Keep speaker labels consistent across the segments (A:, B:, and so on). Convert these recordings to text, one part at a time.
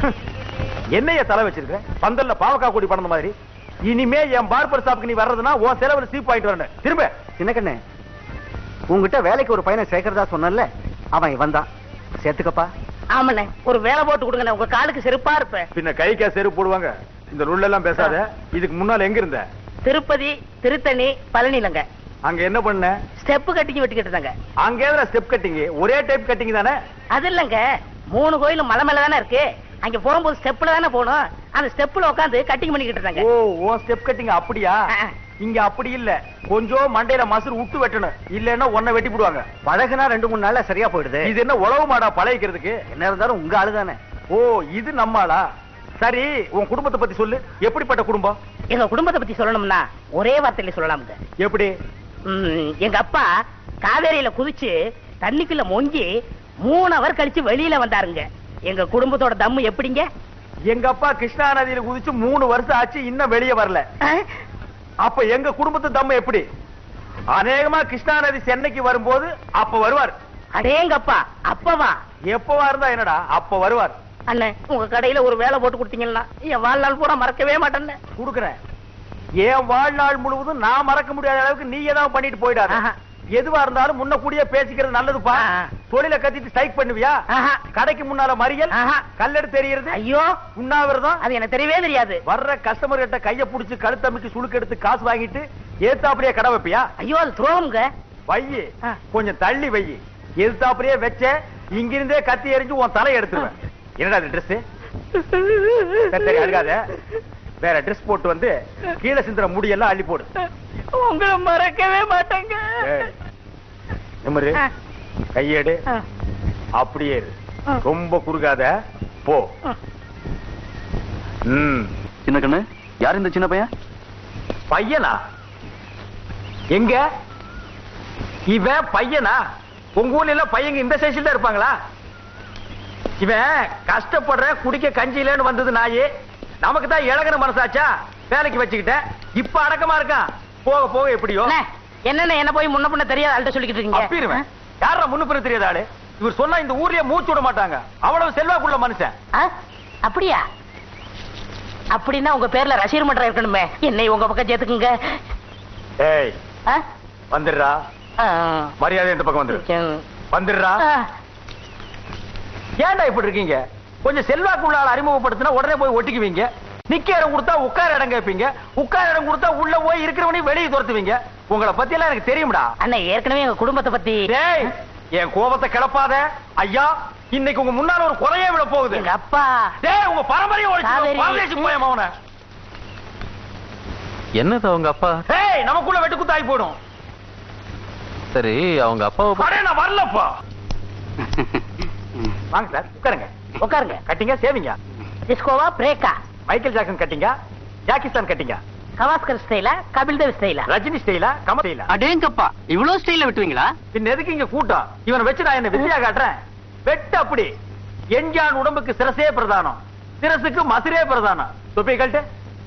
A: என்னைய தலை வச்சிருக்க பந்தல்ல பாவக்கா கூடி பணந்த மாதிரி இனிமே என் பார்பர் ஷாப்புக்கு நீ வர்றதுன்னா உன் செலவுல சீப் ஆயிட்டு வரணும் திரும்ப
B: சின்ன கண்ணு உங்ககிட்ட வேலைக்கு ஒரு பையனை சேர்க்கறதா சொன்னல அவன் வந்தான் சேர்த்துக்கப்பா
C: ஆமாண்ணே ஒரு வேலை போட்டு கொடுங்கண்ணே உங்க காலுக்கு செருப்பா இருப்பேன்
A: பின்ன கைக்கா செருப்பு போடுவாங்க இந்த ருள்ள எல்லாம் பேசாத இதுக்கு முன்னால எங்க இருந்த
C: திருப்பதி திருத்தணி பழனிலங்க
A: அங்க என்ன பண்ண
C: ஸ்டெப்பு கட்டிங்க வெட்டிக்கிட்டு இருந்தாங்க
A: அங்க எதுல ஸ்டெப் கட்டிங் ஒரே டைப் கட்டிங் தானே
C: அது இல்லங்க மூணு கோயிலும் மலை மேல தானே இருக்கு அங்க போகும்போது ஸ்டெப்ல தானே போகணும் அந்த ஸ்டெப்ல உட்காந்து கட்டிங் பண்ணிக்கிட்டு இருந்தாங்க
A: ஓ ஓ ஸ்டெப் கட்டிங் அப்படியா
C: ஆ, ஆ.
A: இங்க அப்படி இல்ல கொஞ்சம் மண்டையில மசுறு விட்டு வெட்டணும் இல்லன்னா ஒன்ன வெட்டி போடுவாங்க
B: பழகுனா ரெண்டு மூணு நாள்ல சரியா போயிடுது
A: இது என்ன உழவு மாடா பழகிக்கிறதுக்கு
B: என்ன இருந்தாலும் உங்க ஆளு தானே
A: ஓ இது நம்மாளா சரி உன் குடும்பத்தை பத்தி சொல்லு எப்படிப்பட்ட குடும்பம்
C: எங்க குடும்பத்தை பத்தி சொல்லணும்னா ஒரே வார்த்தையில சொல்லலாமுங்க
A: எப்படி
C: ம், எங்க அப்பா காவேரியில குதிச்சு தண்ணிக்குள்ள மொங்கி மூணு அவர் கழிச்சு வெளியில வந்தாருங்க எங்க குடும்பத்தோட தம்மு எப்படிங்க
A: எங்க அப்பா கிருஷ்ணா நதியில குதிச்சு மூணு வருஷம் ஆச்சு இன்னும் வெளியே வரல
C: ஆ?
A: அப்ப எங்க குடும்பத்து தம்ம எப்படி அநேகமா கிருஷ்ணா நதி சென்னைக்கு வரும்போது அப்ப வருவார்
C: அடேங்கப்பா அப்பவா
A: எப்பவா இருந்தா என்னடா அப்ப வருவார்
C: அண்ணே உங்க கடையில ஒரு வேலை போட்டு கொடுத்தீங்கன்னா என் வாழ்நாள் பூரா மறக்கவே மாட்டேன்னு
A: குடுக்கறேன் என் வாழ்நாள் முழுவதும் நான் மறக்க முடியாத அளவுக்கு நீ ஏதாவது பண்ணிட்டு போயிடாத
C: ஆஹா.
A: எதுவா இருந்தாலும் முன்ன கூடிய பேசிக்கிறது நல்லதுப்பா
C: ஆ.
A: தொழில கத்திட்டு ஸ்ட்ரைக் பண்ணுவியா
C: ஆஹா.
A: கடைக்கு முன்னால மறியல்
C: ஆஹா.
A: கல்லெடு தெரியுறது
C: ஐயோ
A: உண்ணாவிரதம்
C: அது எனக்கு தெரியவே தெரியாது
A: வர்ற கஸ்டமர் கிட்ட கைய புடிச்சு கழுத்தமிட்டு சுளுக்கு எடுத்து காசு வாங்கிட்டு ஏத்தாப்படியே கடை வைப்பியா
C: ஐயோ அது துரோகம்ங்க
A: வையி
C: ஆ.
A: கொஞ்சம் தள்ளி வையி எதிர்த்தாப்படியே வச்ச இங்கிருந்தே கத்தி எறிஞ்சு உன் தலை எடுத்துருவேன் என்னடா அது ட்ரெஸ் சரி சரி அழுகாத வேற ட்ரெஸ் போட்டு வந்து கீழே சிந்துற முடியெல்லாம் அள்ளி போடு
C: உங்களை மறக்கவே மாட்டேங்க
A: ஏய், நிமிரு
C: ஆ.
A: கையேடு
C: ஆ.
A: அப்படியே இரு
C: ஆ.
A: ரொம்ப குறுகாத போ
C: ஆ.
A: ம்
B: சின்ன கண்ணு யார் இந்த சின்ன பையன்
A: பையனா எங்க இவன் பையனா உங்க ஊர்ல எல்லாம் பையங்க இந்த சைஸ்ல தான் இருப்பாங்களா இவன் கஷ்டப்படுற குடிக்க கஞ்சியிலன்னு வந்தது நாயே நமக்கு தான் இழகின மனசாச்சா வேலைக்கு வச்சுக்கிட்டேன் இப்ப அடக்கமா இருக்கான் போக போக எப்படியோ
C: அண்ணே, என்னண்ணே என்ன போய் முன்ன பின்ன தெரியாத ஆள்கிட்ட சொல்லிக்கிட்டு இருக்கீங்க
A: அப்பிருவேன் யாரா முன்னு பின்ன தெரியாத ஆளு இவர் சொன்னா இந்த ஊர்லயே மூச்சு விட மாட்டாங்க அவ்வளவு செல்வாக்குள்ள மனுஷன்
C: ஆ? அப்படியா அப்படின்னா உங்க பேர்ல ரசீர் மன்றம் இருக்கணுமே என்னை உங்க பக்கம் சேர்த்துக்குங்க
A: ஏய்
C: ஆ?
A: வந்துடுறா
C: ஆ.
A: மரியாதை இந்த பக்கம் வந்துரு
C: ம்.
A: வந்துடுறா
C: ஆ.
A: ஏன்டா இப்படி இருக்கீங்க கொஞ்சம் செல்வாக்குள்ள ஆள் அறிமுகப்படுத்தினா உடனே போய் ஒட்டிக்குவீங்க நிக்க இடம் கொடுத்தா உட்கார இடம் கேட்பீங்க உட்கார இடம் கொடுத்தா உள்ள போய் இருக்கிறவனையும் வெளியே துரத்துவீங்க உங்களை பத்தி எல்லாம் எனக்கு தெரியும்டா
C: அண்ணே ஏற்கனவே எங்க குடும்பத்தை பத்தி
A: டேய் என் கோபத்தை கிளப்பாத ஐயா இன்னைக்கு உங்க முன்னால ஒரு குறையே விட போகுது
C: எங்க அப்பா
A: டேய் உங்க பரம்பரையை
C: காவேரி.
A: ஒழிச்சு பாரதேசி போய மவன
D: என்னது அவங்க அப்பா
A: டேய் நமக்குள்ள வெட்டு குத்தாய் போயிடும்
D: சரி அவங்க அப்பாவை
A: அடே நான் வரலப்பா வாங்க சார் உட்காருங்க
C: உட்காருங்க
A: கட்டிங்க சேவிங்க
C: டிஸ்கோவா பிரேக்கா
A: மைக்கேல் ஜாக்சன் கட்டிங்க ஜாக்கிஸ்தான் கட்டிங்க
C: கவாஸ்கர் ஸ்டைலா கபில் தேவ் ஸ்டைலா
A: ரஜினி ஸ்டைலா கமல் ஸ்டைலா
B: அடேங்கப்பா இவ்வளவு ஸ்டைல வெட்டுவீங்களா
A: பின்ன எதுக்கு இங்க கூட்டம் இவனை வச்சு நான் என்ன வித்தியா காட்டுறேன் வெட்டு அப்படி எஞ்சான் உடம்புக்கு சிரசே பிரதானம் சிரசுக்கு மசிரே பிரதானம் தொப்பி கழட்டு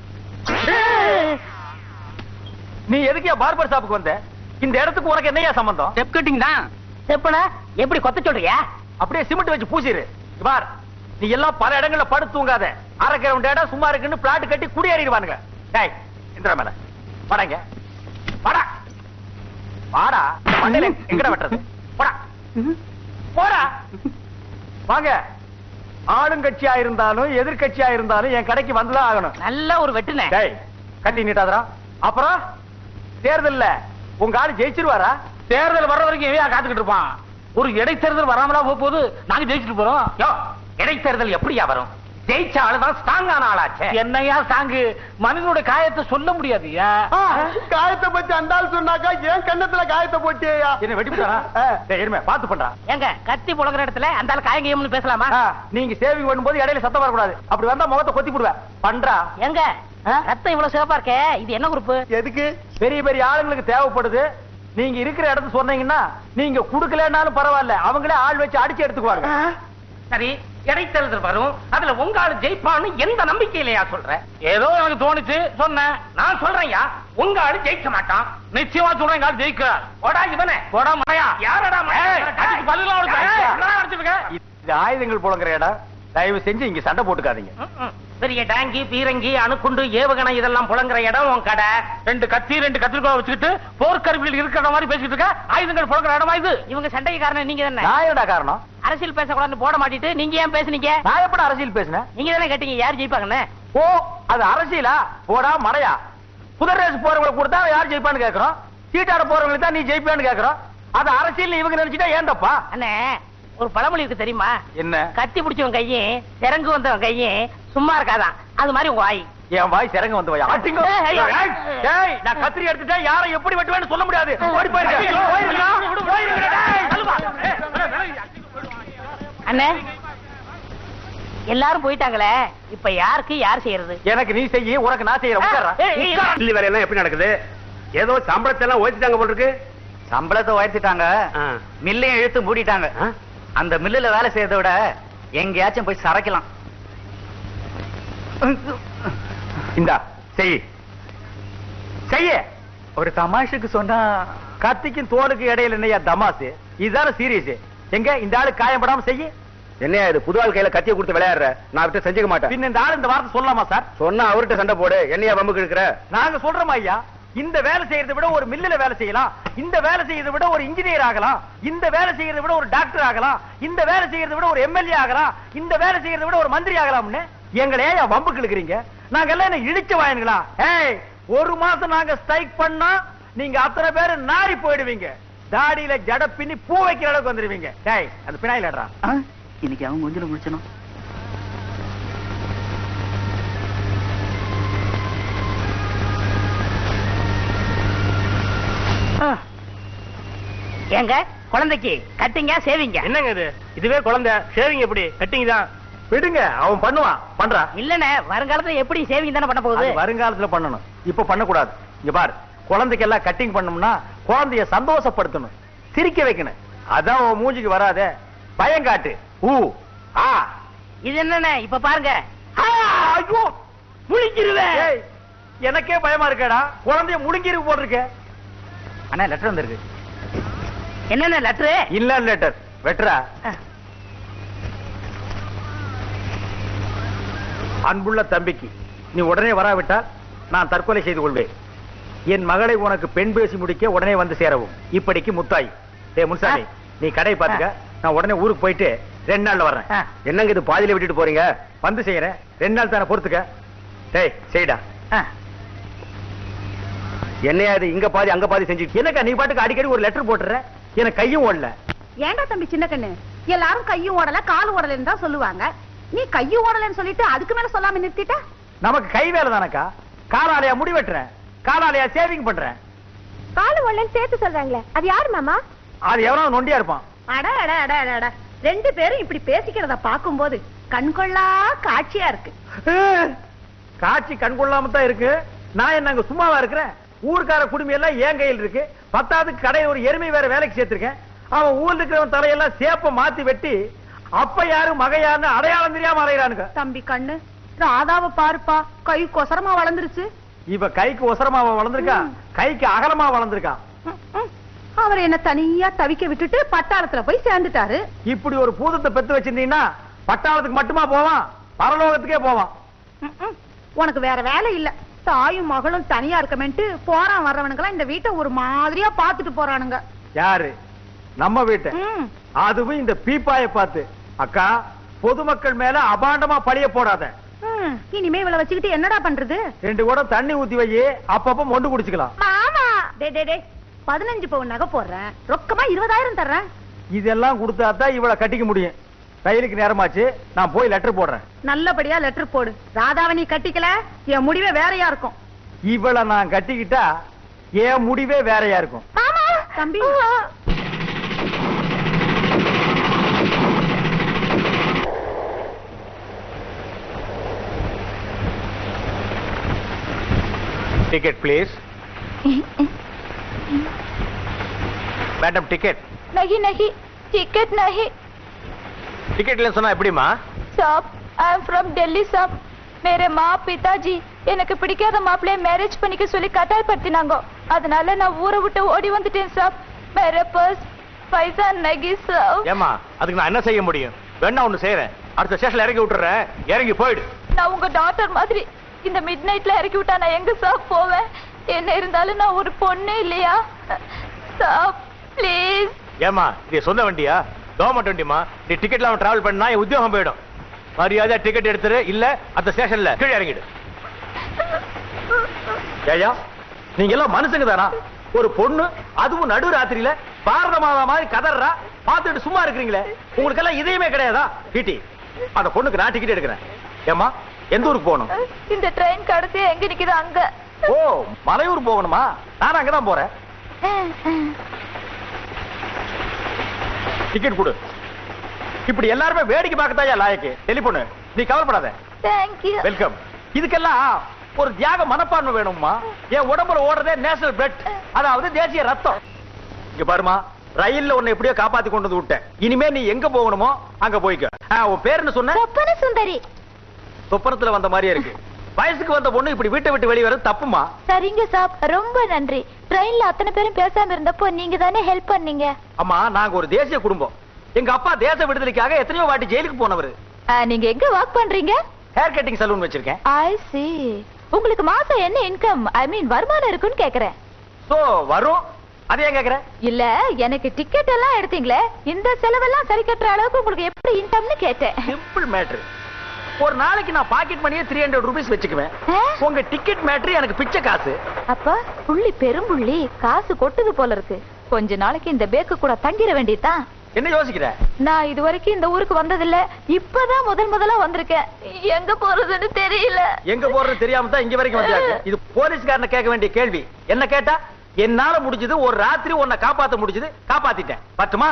A: நீ எதுக்கு பார்பர் ஷாப்புக்கு வந்த இந்த இடத்துக்கு உனக்கு என்னையா சம்பந்தம்
B: ஸ்டெப் கட்டிங் தான்
C: செப்பனா எப்படி கொத்த சொல்றியா
A: அப்படியே சிமெண்ட் வச்சு பூசிரு இங்க பார் நீ எல்லாம் பல இடங்கள்ல படுத்து தூங்காத அரை கிரவுண்ட் இடம் சும்மா இருக்குன்னு பிளாட் கட்டி குடியேறிடுவானுங்க டேய் இந்திர மேல வாடாங்க வாடா வாடா மண்டையில எங்கட வெட்டுறது போடா போடா வாங்க ஆளுங்கட்சியா இருந்தாலும் எதிர்க்கட்சியா இருந்தாலும் என் கடைக்கு வந்துதான் ஆகணும்
C: நல்ல ஒரு வெட்டுனே
A: டேய் கட்டி நீட்டாதரா அப்புறம் தேர்தல்ல உங்க ஆளு ஜெயிச்சிருவாரா
E: தேர்தல் வர்ற வரைக்கும் எவையா காத்துக்கிட்டு இருப்பான் ஒரு இடைத்தேர்தல் வராமலா போக போகுது நாங்க ஜெயிச்சுட்டு போறோம்
A: யோ இடைத்தேர்தல் எப்படியா வரும் ஜெயிச்ச ஆளுதான் ஸ்ட்ராங்கான ஆளாச்சே
E: என்னையா சாங்கு மனிதனுடைய காயத்தை சொல்ல முடியாதுயா
A: காயத்தை பத்தி அந்த ஆள் சொன்னாக்கா ஏன் கண்ணத்துல காயத்தை போட்டியா என்ன வெட்டிவிட்டாரா டேய் எருமை பாத்து பண்றா
C: ஏங்க கத்தி புழங்குற இடத்துல அந்த ஆள் காயங்கயம்னு பேசலாமா
A: ஆ, நீங்க சேவிங் பண்ணும்போது இடையில சத்தம் வரக்கூடாது அப்படி வந்தா முகத்தை கொத்தி போடுவேன் பண்றா
C: எங்க ரத்தம் இவ்வளவு சிவப்பா இருக்கே இது என்ன குரூப்
A: எதுக்கு பெரிய பெரிய ஆளுங்களுக்கு தேவைப்படுது நீங்க இருக்கிற இடத்த சொன்னீங்கன்னா நீங்க குடுக்கலனாலும் பரவாயில்ல அவங்களே ஆள் வச்சு அடிச்சு எடுத்துக்குவாங்க
E: சரி இடைத்தேர்தல் வரும் அதுல உங்க ஆளு ஜெயிப்பான்னு எந்த நம்பிக்கையிலயா சொல்ற ஏதோ எனக்கு தோணுச்சு சொன்னேன் நான் சொல்றேன்யா உங்க ஆளு ஜெயிக்க மாட்டான் நிச்சயமா சொல்றேன் எங்க ஆளு ஜெயிக்கிறார் போடா இவனே போடா மழையா யாரடா மழையா? அதுக்கு பதிலா அவனுக்கு, ஏய், என்னடா அடிச்சிட்டு இருக்க?
A: இது ஆயுதங்கள் புழங்குற இடம் தயவு செஞ்சு இங்க சண்டை போட்டுக்காதீங்க
E: ம்ம். பெரிய டாங்கி பீரங்கி அணுக்குண்டு ஏவுகணை இதெல்லாம் புழங்குற இடம் உன் கடை ரெண்டு கத்தி ரெண்டு கத்திரிக்கோள் வச்சுக்கிட்டு போர்க்கருவிகள் இருக்கிற மாதிரி பேசிட்டு இருக்க ஆயுதங்கள் புழங்குற இடமா இது
C: இவங்க சண்டைக்கு காரணம் நீங்க தானே
A: நான் என்னடா காரணம்
C: அரசியல் பேசக்கூடாதுன்னு போட மாட்டிட்டு நீங்க ஏன் பேசுனீங்க
A: நான் எப்படி அரசியல் பேசினேன்
C: நீங்க தானே கேட்டீங்க யார் ஜெயிப்பாங்கன்னு
A: ஓ அது அரசியலா போடா மடையா குதிரை ரேஸ் போறவங்களுக்கு கொடுத்தா யார் ஜெயிப்பான்னு கேக்குறோம் சீட்டாட போறவங்களுக்கு தான் நீ ஜெயிப்பான்னு கேக்குறோம் அது அரசியல் இவங்க நினைச்சிட்டா ஏன் தப்பா
C: அண்ணே ஒரு பழமொழி இருக்கு தெரியுமா
A: என்ன
C: கத்தி பிடிச்சவன் கையும் சிறங்கு வந்தவன் கையும் சும்மா இருக்காதான் அது மாதிரி உங்க வாய்
A: என் வாய் சிறங்க வந்து வாய் ஆட்டிங்கோ.
C: ஏய், ஐயோ.
A: ஏய், ஏய், நான் கத்திரி எடுத்துட்டா யாரை எப்படி வெட்டுவேன்னு சொல்ல முடியாது ஓடி போயிருங்க. போயிருங்க. போயிருங்க, டேய்.
C: அண்ணே எல்லாரும் போயிட்டாங்களே இப்ப யாருக்கு யார் செய்யறது
A: எனக்கு நீ செய்ய உனக்கு நான் செய்யறேன் உட்கார்றா.
C: ஏய், ஏய், ஏய்.
A: உட்கார்.
F: டெல்லி வேலையெல்லாம் எப்படி நடக்குது ஏதோ சம்பளத்தை எல்லாம் ஓதிட்டாங்க போல இருக்கு
B: சம்பளத்தை உயர்த்திட்டாங்க
F: ஆ.
B: மில்லையும் இழுத்து மூடிட்டாங்க
F: ஆ?
B: அந்த மில்லுல வேலை செய்யறதை விட எங்கேயாச்சும் போய் சரக்கலாம்
A: இந்தா செய் செய்ய
B: ஒரு தமாஷுக்கு சொன்னா
A: கத்திக்கும் தோலுக்கு இடையில என்னையா தமாசு இதுதானே சீரியஸ் எங்க இந்த ஆளு காயப்படாம செய்ய
F: என்னையா இது புது ஆள் கையில கத்திய கொடுத்து விளையாடுற நான் அவர்கிட்ட செஞ்சுக்க மாட்டேன்
A: பின்ன இந்த ஆளு இந்த வார்த்தை சொல்லலாமா சார்
F: சொன்னா அவர்கிட்ட சண்டை போடு என்னையா வம்புக்கு இருக்கிற
A: நாங்க சொல்றோம் ஐயா இந்த வேலை செய்யறதை விட ஒரு மில்லுல வேலை செய்யலாம் இந்த வேலை செய்யறதை விட ஒரு இன்ஜினியர் ஆகலாம் இந்த வேலை செய்யறதை விட ஒரு டாக்டர் ஆகலாம் இந்த வேலை செய்யறதை விட ஒரு எம்எல்ஏ ஆகலாம் இந்த வேலை செய்யறதை விட ஒரு மந்திரி ஆகலாம்னு எங்களை ஏன் வம்புக்கு இழுக்கிறீங்க நாங்க எல்லாம் என்ன இடிச்ச வாயனுங்களா ஏய் ஒரு மாசம் நாங்க ஸ்ட்ரைக் பண்ணா நீங்க அத்தனை பேரு நாரி போயிடுவீங்க தாடியில ஜட பின்னி பூ வைக்கிற அளவுக்கு வந்துருவீங்க டேய் அந்த பினாயிலடா
B: இன்னைக்கு அவன் கொஞ்சம் முடிச்சணும்
C: ஏங்க குழந்தைக்கு கட்டிங்க சேவிங்க
E: என்னங்க இது இதுவே குழந்தை ஷேவிங் எப்படி கட்டிங் தான்
A: விடுங்க அவன் பண்ணுவான் பண்றா
C: இல்லண்ணே வருங்காலத்துல எப்படி சேவிங் தானே பண்ண போகுது
A: அது வருங்காலத்துல பண்ணணும் இப்ப பண்ணக்கூடாது இங்க பாரு குழந்தைக்கு எல்லாம் கட்டிங் பண்ணோம்னா குழந்தைய சந்தோஷப்படுத்தணும் சிரிக்க வைக்கணும் அதான் உன் மூஞ்சிக்கு வராதே பயம் காட்டு ஊ ஆ
C: இது என்னண்ணே இப்ப பாருங்க
A: ஆ, ஐயோ
C: முழிச்சிருவேன்
A: ஏய், எனக்கே பயமா இருக்கேடா குழந்தைய முழுங்கிரு போட்டிருக்க
B: அண்ணா லெட்டர் வந்திருக்கு
C: என்னென்ன லெட்ரு
A: இல்ல லெட்டர் வெட்ரா அன்புள்ள தம்பிக்கு நீ உடனே வராவிட்டால் நான் தற்கொலை செய்து கொள்வேன் என் மகளை உனக்கு பெண் பேசி முடிக்க உடனே வந்து சேரவும் இப்படிக்கு முத்தாய் டேய் முன்சாமி நீ கடை பாத்துக்க நான் உடனே ஊருக்கு போயிட்டு ரெண்டு நாள்ல வர்றேன்
F: என்னங்க இது பாதியில விட்டுட்டு போறீங்க
A: வந்து செய்யறேன் ரெண்டு நாள் தானே பொறுத்துக்க டேய் செய்டா
F: என்னையா இது இங்க பாதி அங்க பாதி செஞ்சு
A: என்னக்கா நீ பாட்டுக்கு அடிக்கடி ஒரு லெட்டர் போட்டுற எனக்கு கையும் ஓடல
G: ஏன்டா தம்பி சின்ன கண்ணு எல்லாரும் கையும் ஓடல கால் ஓடலன்னு தான் சொல்லுவாங்க நீ கையும் ஓடலன்னு சொல்லிட்டு அதுக்கு மேல சொல்லாம நிறுத்திட்ட
A: நமக்கு கை வேலை தானக்கா காலாலயா முடி வெட்டுறேன் காலாலயா சேவிங் பண்றேன்
G: கால் ஓடலன்னு சேர்த்து சொல்றாங்களே அது யாரு மாமா
A: அது எவனோ நொண்டியா இருப்பான்
G: அட அட அட அட அட ரெண்டு பேரும் இப்படி பேசிக்கிறத பாக்கும்போது கண்கொள்ளா காட்சியா இருக்கு
A: காட்சி கண் கொள்ளாம தான் இருக்கு நான் என்ன அங்க சும்மாவா இருக்கிறேன் ஊர்க்கார குடும்பம் எல்லாம் என் கையில் இருக்கு பத்தாவதுக்கு கடையில் ஒரு எருமை வேற வேலைக்கு சேர்த்திருக்கேன் அவன் ஊர்ல இருக்கிறவன் தலையெல்லாம் சேப்ப மாத்தி வெட்டி அப்ப யாரு மக யாருன்னு அடையாளம் தெரியாம அலையிறானுங்க
G: தம்பி கண்ணு ராதாவை பாருப்பா கை கொசரமா வளர்ந்துருச்சு
A: இப்ப கைக்கு ஒசரமா வளர்ந்திருக்கா கைக்கு அகலமா வளர்ந்திருக்கா
G: ம், ம். அவர் என்ன தனியா தவிக்க விட்டுட்டு பட்டாளத்துல போய் சேர்ந்துட்டாரு
A: இப்படி ஒரு பூதத்தை பெத்து வச்சிருந்தீங்கன்னா பட்டாளத்துக்கு மட்டுமா போவான் பரலோகத்துக்கே போவான்
G: ம், ம். உனக்கு வேற வேலை இல்ல தாயும் மகளும் தனியா இருக்கமேன்ட்டு போறான் வர்றவனுங்கெல்லாம் இந்த வீட்டை ஒரு மாதிரியா பாத்துட்டு போறானுங்க
A: யாரு நம்ம வீட்டை
G: ம்.
A: அதுவும் இந்த பீப்பாய பார்த்து அக்கா பொதுமக்கள் மேல அபாண்டமா பழிய போடாத
G: ம். இனிமே இவளை வச்சுக்கிட்டு என்னடா பண்றது
A: ரெண்டு குடம் தண்ணி ஊத்தி வை அப்பப்ப மொண்டு குடிச்சுக்கலாம்
G: மாமா டே டே டே பதினஞ்சு பவுன் நகை போடுறேன் ரொக்கமா இருபதாயிரம் தர்றேன்
A: இதெல்லாம் கொடுத்தா தான் இவளை கட்டிக்க முடியும் ரயிலுக்கு நேரமாச்சு நான் போய் லெட்டர் போடுறேன்
G: நல்லபடியா லெட்டர் போடு ராதாவை நீ கட்டிக்கல என் முடிவே வேறையா இருக்கும்
A: இவளை நான் கட்டிக்கிட்டா என் முடிவே வேறையா இருக்கும்
G: தம்பி
A: டிக்கெட் ப்ளீஸ் மேடம் டிக்கெட்
H: नहीं नहीं टिकट नहीं
A: டிக்கெட் இல்லைன்னு சொன்னா எப்படிமா
H: साहब आई एम फ्रॉम दिल्ली साहब मेरे மா பிதாஜி எனக்கு பிடிக்காத மாப்பிள்ளைய மேரேஜ் பண்ணிக்க சொல்லி கட்டாயப்படுத்தினாங்க அதனால நான் ஊரை விட்டு ஓடி வந்துட்டேன் சாப் மேரே பர்ஸ் பைசா நகி சாப்
A: ஏமா அதுக்கு நான் என்ன செய்ய முடியும் வேணா ஒண்ணு செய்யறேன் அடுத்த ஸ்டேஷன்ல இறங்கி விட்டுறேன் இறங்கி போயிடு
H: நான் உங்க டாக்டர் மாதிரி இந்த மிட் நைட்ல இறக்கி விட்டா நான் எங்க சார் போவேன் என்ன இருந்தாலும் நான் ஒரு பொண்ணு இல்லையா சார் ப்ளீஸ்
A: ஏமா இது சொந்த வண்டியா கவர்மெண்ட் வண்டிமா நீ டிக்கெட் இல்லாம டிராவல் பண்ணா என் உத்தியோகம் போயிடும் மரியாதை டிக்கெட் எடுத்துரு இல்ல அந்த ஸ்டேஷன்ல கீழே இறங்கிடு ஏயா நீங்க எல்லாம் மனுஷங்க தானா ஒரு பொண்ணு அதுவும் நடு ராத்திரியில பாரத மாதா மாதிரி கதறா பார்த்துட்டு சும்மா இருக்கிறீங்களே உங்களுக்கு எல்லாம் இதயமே கிடையாதா டிடி அந்த பொண்ணுக்கு நான் டிக்கெட் எடுக்கிறேன் ஏமா எந்த ஊருக்கு போகணும்
H: இந்த ட்ரெயின் கடைசியா எங்க நிக்குது அங்க
A: ஓ மலையூர் போகணுமா நான் அங்கதான் போறேன் டிக்கெட் கொடு இப்படி எல்லாருமே வேடிக்கை பார்க்கத்தாயா லாயக்கு டெலிபோனு நீ கவலைப்படாத
H: தேங்க்யூ
A: வெல்கம் இதுக்கெல்லாம் ஒரு தியாக மனப்பான்மை வேணும்மா என் உடம்புல ஓடுறதே நேஷனல் பிளட் அதாவது தேசிய ரத்தம் இங்க பாருமா ரயில்ல உன்னை எப்படியோ காப்பாத்தி கொண்டு வந்து விட்டேன் இனிமே நீ எங்க போகணுமோ அங்க போய்க்க ஆ, உன் பேர் என்ன சொன்ன
H: சொப்பன சுந்தரி
A: சொப்பனத்துல வந்த மாதிரியே இருக்கு வயசுக்கு வந்த பொண்ணு இப்படி வீட்டை விட்டு வெளியே வர தப்புமா
H: சரிங்க சாப் ரொம்ப நன்றி ட்ரெயின்ல அத்தனை பேரும் பேசாம இருந்தப்போ நீங்க தானே ஹெல்ப் பண்ணீங்க
A: அம்மா நாங்க ஒரு தேசிய குடும்பம் எங்க அப்பா தேச விடுதலைக்காக எத்தனையோ வாட்டி ஜெயிலுக்கு போனவர்
H: ஆ, நீங்க எங்க ஒர்க் பண்றீங்க
A: ஹேர் கட்டிங் சலூன் வச்சிருக்கேன்
H: ஐ சி உங்களுக்கு மாசம் என்ன இன்கம் ஐ மீன் வருமானம் இருக்குன்னு கேக்குறேன்
A: சோ வரும் அது ஏன் கேக்குற
H: இல்ல எனக்கு டிக்கெட் எல்லாம் எடுத்தீங்களே இந்த செலவெல்லாம் சரி கட்டுற அளவுக்கு உங்களுக்கு எப்படி இன்கம்னு கேட்டேன்
A: சிம்பிள் மேட்ரு ஒரு நாளைக்கு நான் பாக்கெட் மணியே த்ரீ ஹண்ட்ரட் ருபீஸ் வச்சுக்குவேன்
H: ஆ?
A: உங்க டிக்கெட் மேட்ரு எனக்கு பிச்சை காசு
H: அப்ப புள்ளி பெரும்புள்ளி காசு கொட்டுது போல இருக்கு கொஞ்ச நாளைக்கு இந்த பேக்கு கூட தங்கிட வேண்டியதுதான்
A: என்ன யோசிக்கிற
H: நான் இது வரைக்கும் இந்த ஊருக்கு வந்ததில்ல இப்பதான் முதல் முதலா வந்திருக்கேன் எங்க போறதுன்னு தெரியல
A: எங்க போறது தெரியாம தான் இங்க வரைக்கும் வந்தாங்க இது போலீஸ்காரனை கேட்க வேண்டிய கேள்வி என்ன கேட்டா என்னால முடிஞ்சது ஒரு ராத்திரி உன்னை காப்பாத்த முடிஞ்சது காப்பாத்திட்டேன் பட்டுமா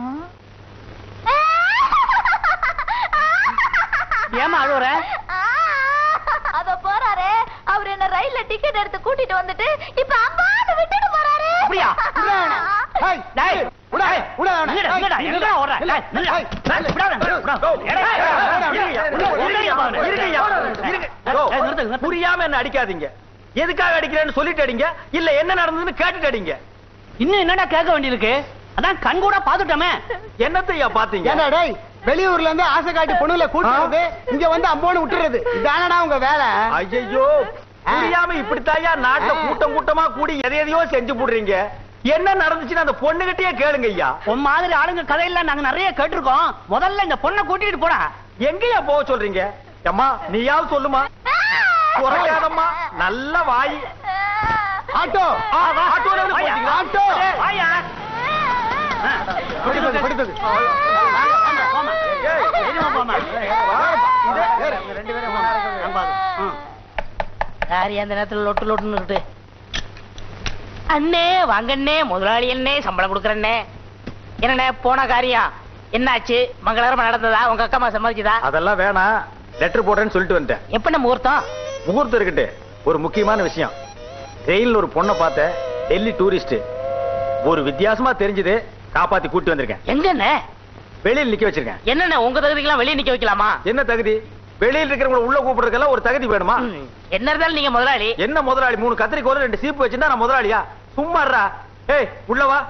C: ஏமா அழுவுற
H: அத போறாரே அவர் என்ன ரயில்ல டிக்கெட் எடுத்து கூட்டிட்டு வந்துட்டு இப்ப அம்மான்னு விட்டுட்டு போறாரு
C: அப்படியா? டேய், நில்லுடா, நில்லுடா, எங்கடா ஓடுற? டேய், நில்லுடா. டேய், விடாத, விடாத. ஏடா,
A: இருங்கய்யா, இருங்கய்யா, இருங்கய்யா, இருங்க. ஓ,
C: ஏய், நிறுத்து, நிறுத்து.
A: புரியாம என்ன அடிக்காதீங்க எதுக்காக அடிக்கிறேன்னு சொல்லிட்டு அடிங்க இல்ல என்ன நடந்ததுன்னு கேட்டுட்டு அடிங்க
C: இன்னும் என்னடா கேட்க வேண்டியிருக்கு அதான் கண் கூட பாத்துட்டோமே
A: என்னத்தையா பாத்தீங்க
B: ஏண்டா டேய் வெளியூர்ல இருந்து ஆசை காட்டி பொண்ணுல கூட்டுறது இங்க வந்து அம்போன்னு விட்டுறது இதானடா உங்க வேலை
A: ஐயோ புரியாம இப்படித்தாயா நாட்டுல கூட்டம் கூட்டமா கூடி எதை எதையோ செஞ்சு போடுறீங்க என்ன நடந்துச்சுன்னு அந்த பொண்ணுகிட்டயே கேளுங்க ஐயா
C: உன் மாதிரி ஆளுங்க கதையெல்லாம் நாங்க நிறைய கேட்டிருக்கோம் முதல்ல இந்த பொண்ணை கூட்டிட்டு போடா
A: எங்கயா போக சொல்றீங்க அம்மா நீயாவது சொல்லுமா குறைக்காதம்மா நல்ல வாய்
B: ஆட்டோ
A: ஆ, வா, ஆட்டோல இருந்து
C: வாயா.
A: போட்டீங்களா?
B: ஆட்டோ.
C: வாயா. ஆ.
B: படுத்தது, படுத்தது.
C: வாங்க, வாங்க, போம்மா.
A: ஏய்,
C: தைரியமா போம்மா.
A: ரெண்டு பேரும் வாங்க.
C: நம்பாது. ம். யாரு அந்த நேரத்துல லொட்டு லொட்டுன்னு இருக்கு அண்ணே வாங்கண்ணே முதலாளி அண்ணே சம்பளம் கொடுக்குறண்ணே என்னண்ணே போன காரியம் என்னாச்சு மங்களகரமா நடந்ததா உங்க அக்கா அம்மா சம்மதிச்சுதா
A: அதெல்லாம் வேணாம் லெட்டர் போடுறேன்னு சொல்லிட்டு வந்துட்டேன்
C: எப்ப முகூர்த்தம்
A: முகூர்த்தம் இருக்கட்டு ஒரு முக்கியமான விஷயம் ரயில்ல ஒரு பொண்ணை பார்த்தேன் டெல்லி டூரிஸ்ட் ஒரு வித்தியாசமா தெரிஞ்சது காப்பாத்தி கூட்டி வந்திருக்கேன்
C: எங்கண்ணே
A: வெளியில் நிக்க வச்சிருக்கேன்
C: என்னண்ணே உங்க தகுதிக்கெல்லாம் வெளியே நிக்க வைக்கலாமா
A: என்ன தகுதி வெளியில் இருக்கிறவங்க உள்ள கூப்பிடுறதுக்கெல்லாம் ஒரு தகுதி வேணுமா
C: ம். என்ன இருந்தாலும் நீங்க முதலாளி
A: என்ன முதலாளி மூணு கத்திரிக்கோல் ரெண்டு சீப்பு வச்சிருந்தா நான் முதலாளியா சும்மா இருடா. ஏய் உள்ள வா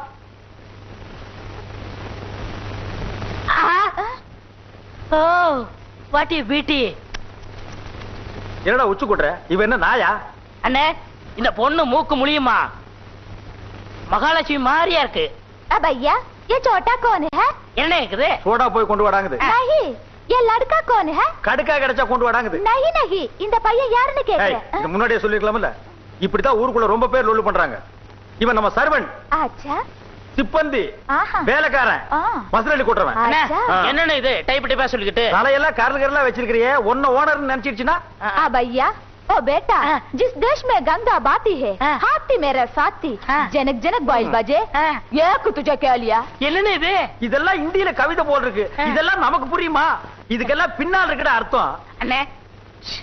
C: ஓ வாட் யூ பியூட்டி
A: என்னடா உச்சு கூட்டுற இவ என்ன நாயா
C: அண்ணே இந்த பொண்ணு மூக்கு முழியுமா மகாலட்சுமி மாதிரியா இருக்கு
H: अब भैया ये छोटा कौन है
C: என்ன இருக்குது
A: சோடா போய் கொண்டு வாடாங்குது
H: नहीं ये लड़का कौन है
A: கடுக்கா கிடைச்சா கொண்டு வாடாங்குது
H: नहीं नहीं இந்த பையன் யாருன்னு
A: ஏய்,
H: கேக்குறேன்
A: இது முன்னாடியே சொல்லிருக்கலாம்ல இப்படித்தான் ஊருக்குள்ள ரொம்ப பேர் லொல்லு பண்றாங்க இவன் நம்ம சர்வன்
H: अच्छा
A: சிப்பந்தி
H: ஆஹா.
A: வேலைக்காரன்
H: ஆ.
A: மசுரலி கூட்டுறவன்
H: ஆ.
C: அண்ணே,
H: ஆச்சா.
C: என்னண்ணே இது டைப் டைப்பா சொல்லிக்கிட்டு
A: தலையெல்லாம் கரல் கரலா வச்சிருக்கிறியே ஒன்ன ஓனர் நினைச்சிருச்சுன்னா
H: आ भैया ओ बेटा
C: हाँ।
H: जिस देश में गंगा बाती है
C: हाँ।
H: हाथी मेरा साथी
C: हाँ।
H: जनक जनक बाईस बजे
C: हाँ।
H: एक तुझे क्या लिया
C: என்னண்ணே இது
A: இதெல்லாம் இந்தியில கவிதை போல் இருக்கு
C: ஆ.
A: இதெல்லாம் நமக்கு புரியுமா இதுக்கெல்லாம் பின்னால் இருக்கிற அர்த்தம்
C: அண்ணே ஷ்.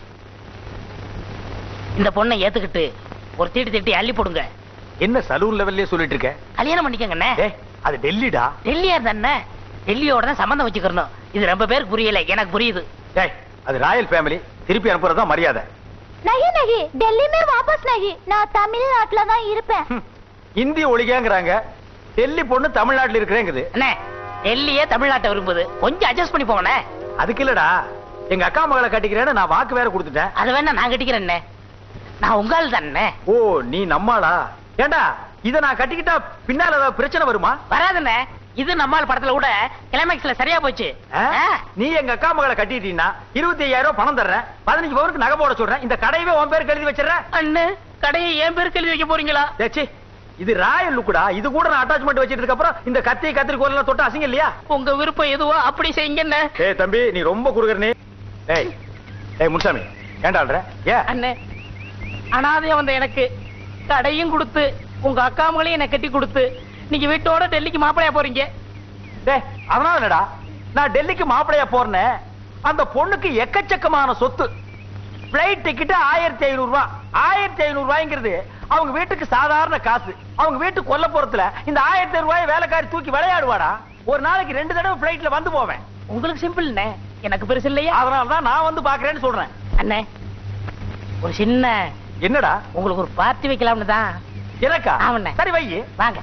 C: இந்த பொண்ணை ஏத்துக்கிட்டு ஒரு தீட்டு தீட்டி அள்ளி போடுங்க
A: என்ன சலூன் லெவல்லே சொல்லிட்டு இருக்க
C: கல்யாணம் பண்ணிக்கங்க அண்ணே
A: ஏய் அது டெல்லிடா
C: டெல்லியா இருந்தா டெல்லியோட தான் சம்பந்தம் வச்சுக்கிறணும் இது ரொம்ப பேருக்கு புரியல எனக்கு புரியுது
A: ஏய் அது ராயல் ஃபேமிலி திருப்பி அனுப்புறதா மரியாதை
H: नहीं नहीं दिल्ली में वापस नहीं நான் தமிழ்நாட்டுல தான் இருப்பேன்
A: ஹம். இந்தி ஒழிகங்கிறாங்க டெல்லி பொண்ணு தமிழ்நாட்டுல இருக்கிறேங்குது
C: அண்ணே டெல்லியே தமிழ்நாட்டை விரும்புது கொஞ்சம் அட்ஜஸ்ட் பண்ணி போங்கண்ணே
A: அதுக்கு இல்லடா எங்க அக்கா மகளை கட்டிக்கிறேன்னு நான் வாக்கு வேற கொடுத்துட்டேன்
C: அது வேணா நான் கட்டிக்கிறேன்னே நான் உங்கால் தானே
A: ஓ நீ நம்மாளா ஏண்டா இத நான் கட்டிக்கிட்டா பின்னால ஏதாவது பிரச்சனை வருமா
C: வராதுண்ணே இது நம்மால் படத்துல கூட கிளைமேக்ஸ்ல சரியா போச்சு
A: ஆ?
C: ஆ.
A: நீ எங்க அக்கா மகளை கட்டிட்டீங்கன்னா இருபத்தி ஐயாயிரம் ரூபாய் பணம் தர்றேன் பதினஞ்சு பவுனுக்கு நகை போட சொல்றேன் இந்த கடையவே உன் பேருக்கு எழுதி வச்சிடறேன்
C: அண்ணே கடையை என் பேருக்கு எழுதி வைக்க போறீங்களா
A: ஏச்சி இது ராயல் லுக்குடா இது கூட நான் அட்டாச்மெண்ட் வச்சிட்டு அப்புறம் இந்த கத்தி கத்திரிக்கோல் எல்லாம் தொட்டு அசிங்க இல்லையா
C: உங்க விருப்பம் எதுவோ அப்படி செய்யுங்கண்ணே
A: ஏய் தம்பி நீ ரொம்ப குறுகர் நீ ஏய் ஏய் முன்சாமி ஏன்டா அல்ற ஏ
C: அண்ணே அனாதையா வந்த எனக்கு கடையும் கொடுத்து உங்க அக்கா மகளையும் எனக்கு கட்டி கொடுத்து நீங்க வீட்டோட டெல்லிக்கு மாப்பிளையா போறீங்க
A: டேய் அதனால என்னடா நான் டெல்லிக்கு மாப்பிளையா போறேன் அந்த பொண்ணுக்கு எக்கச்சக்கமான சொத்து பிளைட் டிக்கெட் ஆயிரத்தி ஐநூறு ரூபாய் ஆயிரத்தி ஐநூறு ரூபாய்ங்கிறது அவங்க வீட்டுக்கு சாதாரண காசு அவங்க வீட்டு கொல்லப்புறத்துல இந்த ஆயிரத்தி ஐநூறு ரூபாய் வேலைக்காரி தூக்கி விளையாடுவாடா ஒரு நாளைக்கு ரெண்டு தடவை பிளைட்ல வந்து போவேன்
C: உங்களுக்கு சிம்பிள்ண்ணே எனக்கு பெருசு இல்லையா
A: அதனால தான் நான் வந்து பாக்குறேன்னு சொல்றேன்
C: அண்ணே ஒரு சின்ன
A: என்னடா
C: உங்களுக்கு ஒரு பார்ட்டி வைக்கலாம்னு தான்
A: எனக்கா
C: ஆமாண்ணே.
A: சரி வை
C: வாங்க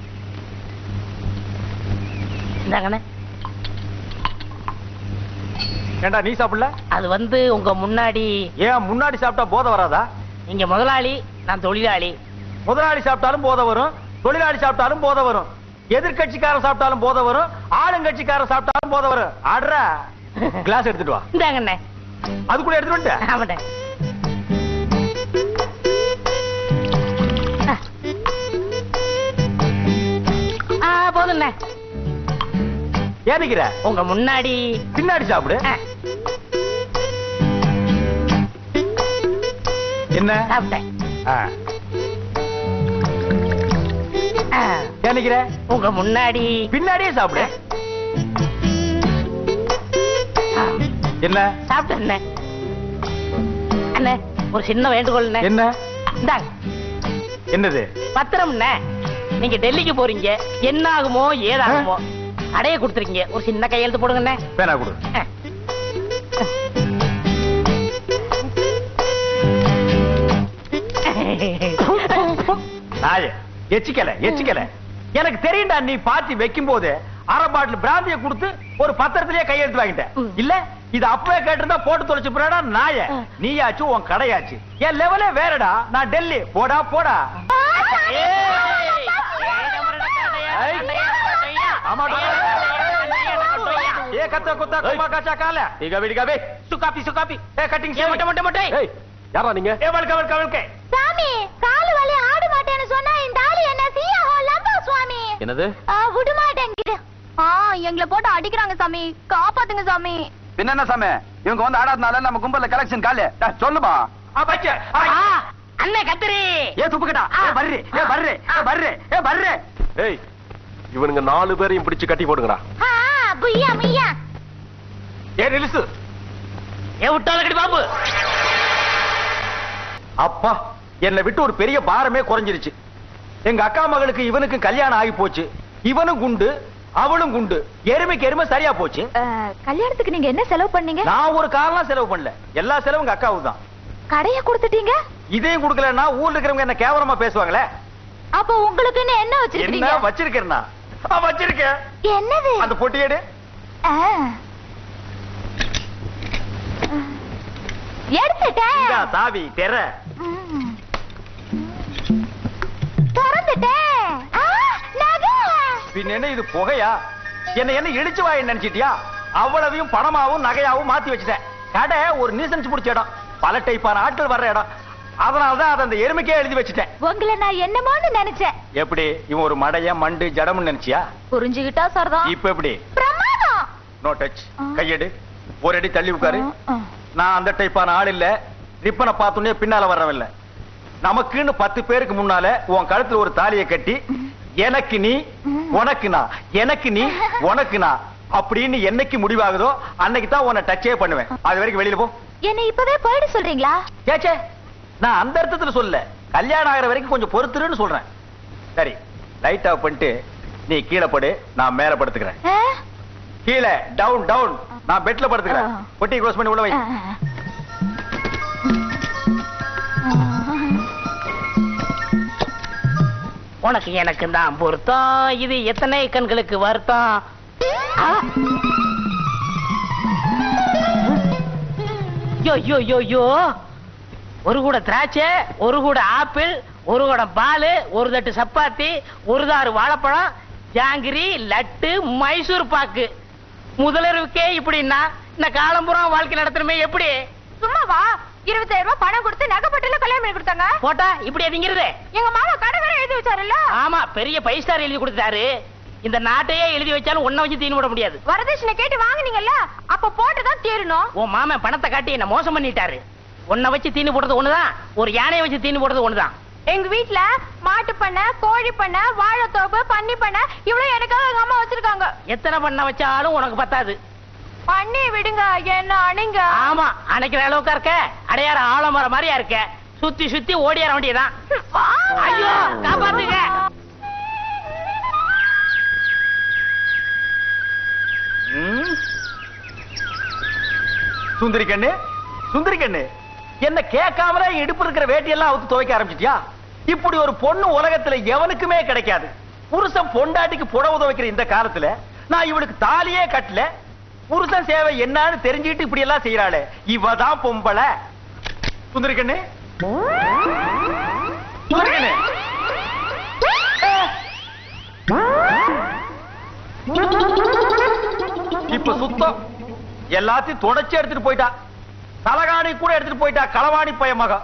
C: இந்தாங்கண்ணே
A: ஏண்டா நீ சாப்பிடல
C: அது வந்து உங்க முன்னாடி
A: ஏன் முன்னாடி சாப்பிட்டா போதை வராதா
C: நீங்க முதலாளி நான் தொழிலாளி
A: முதலாளி சாப்பிட்டாலும் போதை வரும் தொழிலாளி சாப்பிட்டாலும் போதை வரும் எதிர்கட்சிக்காரன் சாப்பிட்டாலும் போதை வரும் ஆளுங்கட்சிக்காரன் சாப்பிட்டாலும் போதை வரும் ஆடுறா கிளாஸ் எடுத்துட்டு வா
C: இந்தாங்கண்ணே
A: அதுக்குள்ள எடுத்துட்டு வந்துட்ட
C: ஆமாண்ணே ஆ போதுண்ணே
A: ஏன் நிக்கிற
C: உங்க முன்னாடி
A: பின்னாடி சாப்பிடு
C: ஆ,
A: என்ன
C: சாப்பிட்டேன்
A: ஆ.
C: ஆ,
A: ஏன் நிக்கிற
C: உங்க முன்னாடி
A: பின்னாடியே சாப்பிடு
C: ஆ,
A: என்ன
C: சாப்பிட்டேண்ணே அண்ணே ஒரு சின்ன வேண்டுகோள்ண்ணே
A: என்ன
C: இந்தாங்க
A: என்னது
C: பத்திரம்ண்ணே நீங்க டெல்லிக்கு போறீங்க என்ன ஆகுமோ ஏதாகுமோ கடையை கொடுத்துருக்கீங்க ஒரு சின்ன கையெழுத்து போடுங்கண்ணே
A: பேனா கொடு
C: ஆ.
A: நாயே எச்சிக்கல எச்சிக்கல எனக்கு தெரியும்டா நீ பார்ட்டி வைக்கும் போது அரை பாட்டில் பிராந்திய கொடுத்து ஒரு பத்திரத்திலேயே கையெழுத்து வாங்கிட்டேன்
C: ம்.
A: இல்ல இது அப்பவே கேட்டிருந்தா போட்டு தொலைச்சு போறடா நாய
C: ஆ.
A: நீயாச்சு உன் கடையாச்சு என் லெவலே வேறடா நான் டெல்லி போடா போடா ஆமாடா. ஏ கத்த குத்தா குமா காச்சா கால
F: இக விடிகாபே
A: சுகாப்பி சுகாப்பி ஏ கட்டிங்
C: ஏ, மொட்டை, மொட்டை, மொட்டை.
F: ஏய் யாரா நீங்க
A: ஏ வல்க வல்க வல்க
H: சாமி காலு வலி ஆட மாட்டேன்னு சொன்னா இந்த ஆளு என்ன சீயா லம்பா சுவாமி
D: என்னது
H: ஆ, விட மாட்டேங்குது ஆ எங்களை போட்டு அடிக்கிறாங்க சாமி காப்பாத்துங்க சாமி
F: பின்ன என்ன சாமி இவங்க வந்து ஆடாதனால நம்ம கும்பல்ல கலெக்ஷன் காலு டேய், சொல்லுமா
A: ஆ பச்ச
C: ஆ, அண்ணே கத்திரி
F: ஏ துப்புக்கடா ஏ பர்ரு ஏ பர்ரு ஏ பர்ரு ஏ பர்ரு
I: ஏய் இவனுங்க நாலு பேரையும் பிடிச்சு கட்டி போடுங்கடா
H: ஆ புய்யா முய்யா
A: ஏ நிலுசு
C: ஏ விட்டாலக்கடி பாபு
A: அப்பா என்னை விட்டு ஒரு பெரிய பாரமே குறைஞ்சிருச்சு எங்க அக்கா மகளுக்கு இவனுக்கு கல்யாணம் ஆகி போச்சு இவனும் குண்டு அவளும் குண்டு எருமைக்கு எருமை சரியா போச்சு
H: கல்யாணத்துக்கு நீங்க என்ன செலவு பண்ணீங்க
A: நான் ஒரு காரணம் செலவு பண்ணல எல்லா செலவும் எங்க அக்காவுக்கு தான்
H: கடைய கொடுத்துட்டீங்க
A: இதையும் கொடுக்கலன்னா ஊர்ல இருக்கிறவங்க என்ன கேவலமா பேசுவாங்களே
H: அப்ப உங்களுக்குன்னு என்ன
A: என்ன
H: வச்சிருக்கீங்க
A: வச்சிருக்கேன்னா ஆ, வச்சிருக்கேன்
H: என்னது
A: அந்த பொட்டியேடு
H: ஆ. எடுத்துட்டேன்
A: இந்தா, சாவி தெர
H: ம். திறந்துட்டேன் ஆ, நகை.
A: பின்ன என்ன இது புகையா என்ன என்ன இடிச்சு வாய் நினைச்சிட்டியா அவ்வளவையும் பணமாவும் நகையாவும் மாத்தி வச்சுட்டேன் கடை ஒரு நீசன்ஸ் பிடிச்ச இடம் பல டைப்பான ஆட்கள் வர்ற இடம் அதனாலதான் அதை அந்த எருமைக்கே எழுதி வச்சுட்டேன்
H: உங்களை நான் என்னமோன்னு நினைச்சேன்
A: எப்படி இவன் ஒரு மடைய மண்டு ஜடம்னு நினைச்சியா
H: புரிஞ்சுகிட்டா சரிதான்
A: இப்ப எப்படி
H: பிரமாதம்
A: நோ டச்
H: ஆ.
A: கையெடு ஒரு அடி தள்ளி உட்காரு
H: ஆ, ஆ.
A: நான் அந்த டைப்பான ஆள் இல்ல ரிப்பனை பார்த்தோன்னே பின்னால வர்றவன் இல்ல நமக்குன்னு பத்து பேருக்கு முன்னால உன் கழுத்துல ஒரு தாலியை கட்டி எனக்கு நீ உனக்கு நான் எனக்கு நீ உனக்கு நான் அப்படின்னு என்னைக்கு முடிவாகுதோ அன்னைக்கு தான் உன்னை டச்சே பண்ணுவேன் அது வரைக்கும் வெளியில போ
H: என்னை இப்பவே போயிட சொல்றீங்களா
A: ஏச்சே நான் அந்த அர்த்தத்துல சொல்ல கல்யாணம் ஆகிற வரைக்கும் கொஞ்சம் பொறுத்துருன்னு சொல்றேன் சரி லைட் ஆஃப் பண்ணிட்டு நீ கீழே படு நான் மேல படுத்துக்கிறேன்
H: ஆ?
A: கீழே டவுன் டவுன் நான் பெட்ல படுத்துக்கிறேன்
H: ஆ.
A: பொட்டி க்ளோஸ் பண்ணி உள்ள வை
H: ஆ.
C: உனக்கு எனக்கு தான் பொருத்தம் இது எத்தனை கண்களுக்கு வருத்தம் யோ யோ யோ யோ ஒரு கூட திராட்சை ஒரு கூட ஆப்பிள் ஒரு குடம் பால் ஒரு தட்டு சப்பாத்தி ஒரு தாறு வாழைப்பழம் ஜாங்கிரி லட்டு மைசூர் பாக்கு முதலருவுக்கே இப்படின்னா இந்த காலம்புறம் வாழ்க்கை நடத்தணுமே எப்படி
H: சும்மா வா இருபத்தாயிரம் ரூபாய் பணம் கொடுத்து நகைப்பட்டுல கல்யாணம் பண்ணி கொடுத்தாங்க
C: போட்டா இப்படி எதிங்கிறது
H: எங்க மாமா கடை வேற எழுதி வச்சாருல்ல
C: ஆமா பெரிய பைஸ்டார் எழுதி கொடுத்தாரு இந்த நாட்டையே எழுதி வச்சாலும் ஒன்ன வச்சு தீனு விட முடியாது
H: வரதட்சணை கேட்டு வாங்குனீங்கல்ல அப்ப போட்டுதான் தீரணும்
C: உன் மாமன் பணத்தை காட்டி என்ன மோசம் பண்ணிட்டாரு உன்னை வச்சு தீனி போடுறது ஒண்ணுதான் ஒரு யானையை வச்சு தீனி போடுறது ஒண்ணுதான்
H: எங்க வீட்ல மாட்டு பண்ணை கோழி பண்ணை வாழைத்தோப்பு பன்னி பண்ணை இவ்வளவு எனக்காக எங்க அம்மா வச்சிருக்காங்க
C: எத்தனை பண்ண வச்சாலும் உனக்கு பத்தாது
H: பண்ணி விடுங்க என்ன அணிங்க
C: ஆமா அணைக்கிற அளவுக்கா இருக்க அடையாற ஆலமரம் மாதிரியா இருக்க சுத்தி சுத்தி ஓடியார வேண்டியதான் ஐயோ காப்பாத்துங்க
A: ம். சுந்தரி கண்ணு சுந்தரி கண்ணு என்ன கேட்காமலே இடுப்பு இருக்கிற வேட்டியெல்லாம் அவுத்து துவைக்க ஆரம்பிச்சிட்டியா இப்படி ஒரு பொண்ணு உலகத்துல எவனுக்குமே கிடைக்காது புருஷன் பொண்டாட்டிக்கு புடவை துவைக்கிற இந்த காலத்துல நான் இவளுக்கு தாலியே கட்டல புருஷன் சேவை என்னன்னு தெரிஞ்சுக்கிட்டு இப்படி எல்லாம் செய்யறாளே இவதான் பொம்பளை சுந்தரி கண்ணு சுந்தரி கண்ணு இப்ப சுத்தம் எல்லாத்தையும் தொடச்சு எடுத்துட்டு போயிட்டா தலகாணி கூட எடுத்துட்டு போயிட்டா களவாணி பைய மகன்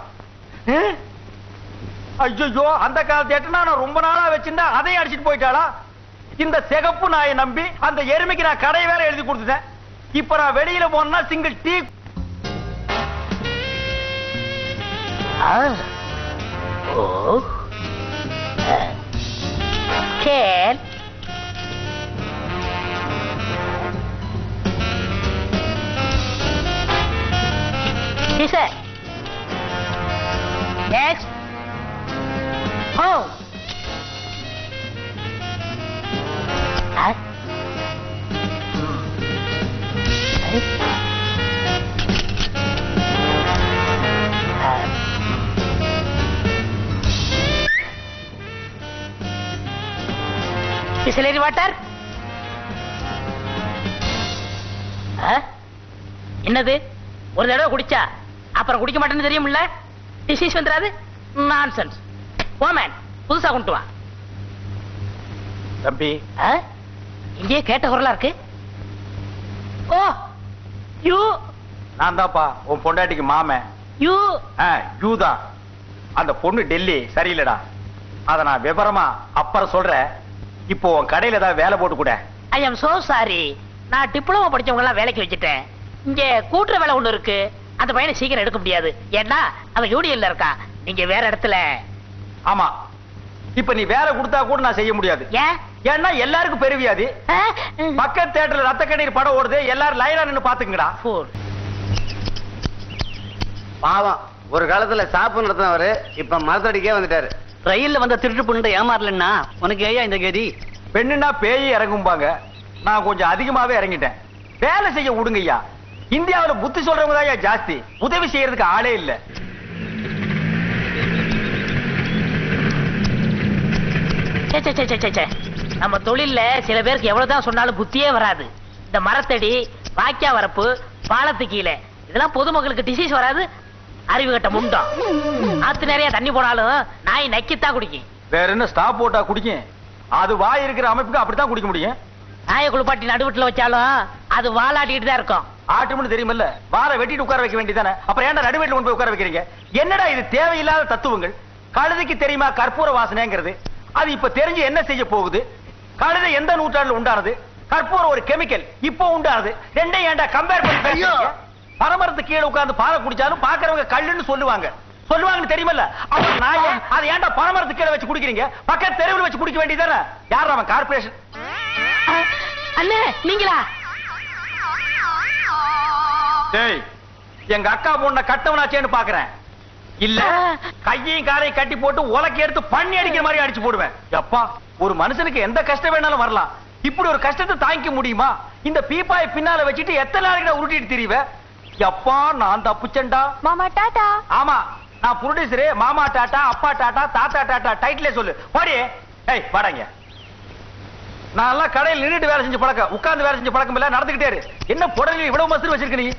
A: ஐயோ அந்த காலத்து எட்டுனா நான் ரொம்ப நாளா வச்சிருந்தா அதையும் அடிச்சிட்டு போயிட்டாளா இந்த சிகப்பு நாயை நம்பி அந்த எருமைக்கு நான் கடை வேற எழுதி கொடுத்துட்டேன் இப்ப நான் வெளியில போனா சிங்கிள் டீ
C: ஓ கேள் Listen. Next. Home. Huh? Bisleri water என்னது ஒரு தடவை குடிச்சா அப்புறம் குடிக்க மாட்டேன்னு தெரியும்ல டிசீஸ் வந்துடாது நான்சென்ஸ் ஓமேன் புதுசா கொண்டு வா
A: தம்பி
C: ஆ? இங்கேயே கேட்ட குரலா இருக்கு ஓ யூ
A: நான் தான்ப்பா உன் பொண்டாட்டிக்கு மாமன்
C: யூ
A: யூதான் அந்த பொண்ணு டெல்லி சரியில்லடா அத நான் விவரமா அப்புறம் சொல்றேன் இப்போ உன் கடையில ஏதாவது வேலை போட்டு கூட
C: ஐ எம் சோ சாரி நான் டிப்ளமோ படிச்சவங்க எல்லாம் வேலைக்கு வச்சுட்டேன் இங்க கூட்டுற வேலை ஒண்ணு இருக்கு அந்த பையனை சீக்கிரம் எடுக்க முடியாது ஏன்னா அவன் யூனியன்ல இருக்கான் நீங்க வேற இடத்துல
A: ஆமா இப்ப நீ வேலை கொடுத்தா கூட நான் செய்ய முடியாது
C: ஏன்
A: ஏன்னா எல்லாருக்கும் பெருவியாதி
C: ஆ?
A: பக்கத்து தேட்டர்ல ரத்த கண்ணீர் படம் ஓடுது எல்லாரும் லைனா நின்னு பாத்துங்கடா
C: Fool.
B: பாவம் ஒரு காலத்துல சாப்பு நடத்தினவரு இப்ப மரத்தடிக்கே வந்துட்டாரு
J: ரயில்ல வந்த திருட்டு பொண்ணு ஏமாறலன்னா உனக்கு ஏயா இந்த கதி
A: பெண்ணுன்னா பேய் இறங்கும்பாங்க நான் கொஞ்சம் அதிகமாவே இறங்கிட்டேன் வேலை செய்ய விடுங்கய்யா இந்தியாவுல புத்தி சொல்றவங்க தான் ஜாஸ்தி உதவி செய்யறதுக்கு ஆளே இல்ல
C: சே, சே, சே, சே, சே, சே. நம்ம தொழில்ல சில பேருக்கு எவ்வளவுதான் சொன்னாலும் புத்தியே வராது இந்த மரத்தடி வாக்கியா வரப்பு பாலத்து கீழே இதெல்லாம் பொதுமக்களுக்கு டிசீஸ் வராது அறிவு கட்ட முண்டம் ஆத்து நிறைய தண்ணி போனாலும் நாய் நக்கித்தான் குடிக்கும்
A: வேற என்ன ஸ்டாப் போட்டா குடிக்கும் அது வாய் இருக்கிற அமைப்புக்கு அப்படித்தான் குடிக்க முடியும்
C: நாயை குளிப்பாட்டி நடுவீட்டுல வச்சாலும் அது வாலாட்டிட்டு தான் இருக்கும்
A: ஆட்டும்னு தெரியுமில்ல வார வெட்டிட்டு உட்கார வைக்க வேண்டியதானே அப்புறம் ஏன்டா நடுவேட்டில் கொண்டு போய் உட்கார வைக்கிறீங்க என்னடா இது தேவையில்லாத தத்துவங்கள் கழுதைக்கு தெரியுமா கற்பூர வாசனைங்கிறது அது இப்ப தெரிஞ்சு என்ன செய்ய போகுது கழுதை எந்த நூற்றாண்டுல உண்டானது கற்பூரம் ஒரு கெமிக்கல் இப்போ உண்டானது ரெண்டையும் ஏன்டா கம்பேர் பண்ணி பேசுறீங்க? பரமரத்து கீழே உட்கார்ந்து பாலை குடிச்சாலும் பாக்குறவங்க கல்லுன்னு சொல்லுவாங்க சொல்லுவாங்கன்னு தெரியுமில்ல அவன் நாய அதை ஏன்டா பரமரத்து கீழே வச்சு குடிக்கிறீங்க பக்கத்து தெருவில் வச்சு குடிக்க வேண்டியதானே யார் அவன் கார்பரேஷன்
C: அண்ணே நீங்களா
A: டேய் எங்க அக்கா பொண்ண கட்டவனாச்சேன்னு பாக்குறேன் இல்ல கையையும் காலையும் கட்டி போட்டு உலக்கி எடுத்து பண்ணி அடிக்கிற மாதிரி அடிச்சு போடுவேன் எப்பா ஒரு மனுஷனுக்கு எந்த கஷ்டம் வேணாலும் வரலாம் இப்படி ஒரு கஷ்டத்தை தாங்கிக்க முடியுமா இந்த பீப்பாயை பின்னால வச்சுட்டு எத்தனை நாளைக்கு நான் உருட்டிட்டு திரிவேன் எப்பா நான் தப்புச்சேன்டா
H: மாமா டாடா
A: ஆமா நான் புரொடியூசரு மாமா டாட்டா அப்பா டாட்டா தாத்தா டாட்டா டைட்டிலே சொல்லு பாடி ஏய் வாடாங்க நான் எல்லாம் கடையில் நின்னுட்டு வேலை செஞ்ச பழக்கம் உட்கார்ந்து வேலை செஞ்ச பழக்கம் இல்ல நடந்துகிட்டே இரு என்ன புடவை இவ்வளவு மசூர் வச்சிருக்க நீ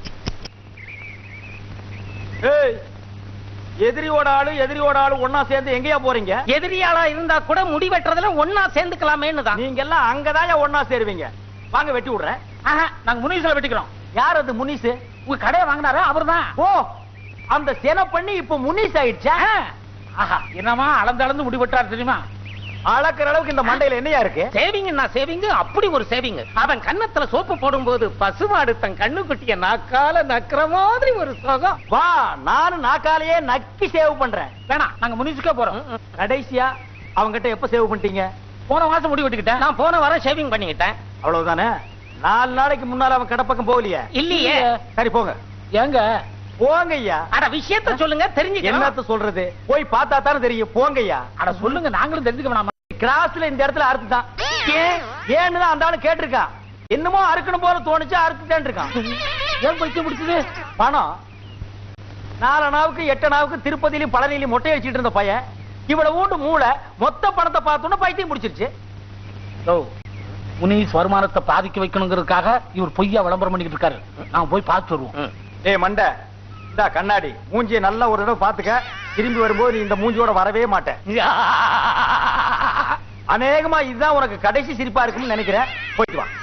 A: ஏய் எதிரியோட ஆளு எதிரியோட ஆளு ஒன்னா சேர்ந்து எங்கேயா போறீங்க
E: எதிரியாளா இருந்தா கூட முடி வெட்டுறதுல ஒன்னா சேர்ந்துக்கலாமேன்னு தான்
A: நீங்க எல்லாம் அங்கதான் ஒன்னா சேருவீங்க வாங்க வெட்டி விடுறேன்
E: ஆஹா, நாங்க முனிசில வெட்டிக்கிறோம்
A: யார் அது முனிசு
E: உங்க கடையை வாங்கினாரு அவர்தான்
A: ஓ அந்த சென பண்ணி இப்ப முனிஸ் ஆயிடுச்சா
E: ஆஹா என்னமா அளந்து அளந்து முடி வெட்டுறாரு தெரியுமா
A: அளக்குற அளவுக்கு இந்த மண்டையில என்னையா இருக்கு
E: சேவிங் நான் சேவிங் அப்படி ஒரு சேவிங் அவன் கன்னத்துல சோப்பு போடும்போது பசுமாடு தன் கண்ணு குட்டிய நாக்கால நக்கிற மாதிரி ஒரு சுகம்
A: வா நானும் நாக்காலேயே நக்கி சேவ் பண்றேன்
E: வேணாம் நாங்க முனிசுக்கே போறோம்
A: கடைசியா அவங்கிட்ட எப்ப சேவ் பண்ணிட்டீங்க
E: போன மாசம் முடி வெட்டிக்கிட்டேன் நான் போன வாரம் ஷேவிங் பண்ணிக்கிட்டேன்
A: அவ்வளவுதானே நாலு நாளைக்கு முன்னால அவன் கடை பக்கம் போகலையே
E: இல்லையே
A: சரி போங்க
E: ஏங்க
A: போங்க ஐயா
E: அட விஷயத்த சொல்லுங்க தெரிஞ்சுக்கலாம்
A: என்னத்த சொல்றது போய் பார்த்தா தானே தெரியும் போங்க ஐயா
E: அட சொல்லுங்க நாங்களும் தெரிஞ்சுக்க வேணாமா
A: கிராஸ்ல இந்த இடத்துல அறுத்து தான் ஏன் ஏன்னு தான் அந்த ஆளு கேட்டிருக்கான் என்னமோ அறுக்கணும் போல தோணுச்சு அறுத்துட்டேன் இருக்கான்
E: ஏன் பைத்தியம் பிடிச்சது
A: பணம் நாலு நாவுக்கு எட்டு நாவுக்கு திருப்பதியிலும் பழனியிலும் மொட்டை அடிச்சிட்டு இருந்த பையன் இவ்வளவு ஊண்டு மூளை மொத்த பணத்தை பார்த்தோன்னா பைத்தியம் பிடிச்சிருச்சு
E: ஓ முனிஸ் வருமானத்தை பாதிக்க வைக்கணுங்கிறதுக்காக இவர் பொய்யா விளம்பரம் பண்ணிக்கிட்டு இருக்காரு நாம போய் பார்த்து வருவோம்
A: டேய் மண்டை இந்தா கண்ணாடி மூஞ்சிய நல்லா ஒரு தடவை பாத்துக்க திரும்பி வரும்போது நீ இந்த மூஞ்சியோட வரவே மாட்டேன் அநேகமா இதுதான் உனக்கு கடைசி சிரிப்பா இருக்கும்னு நினைக்கிறேன் போயிட்டு வா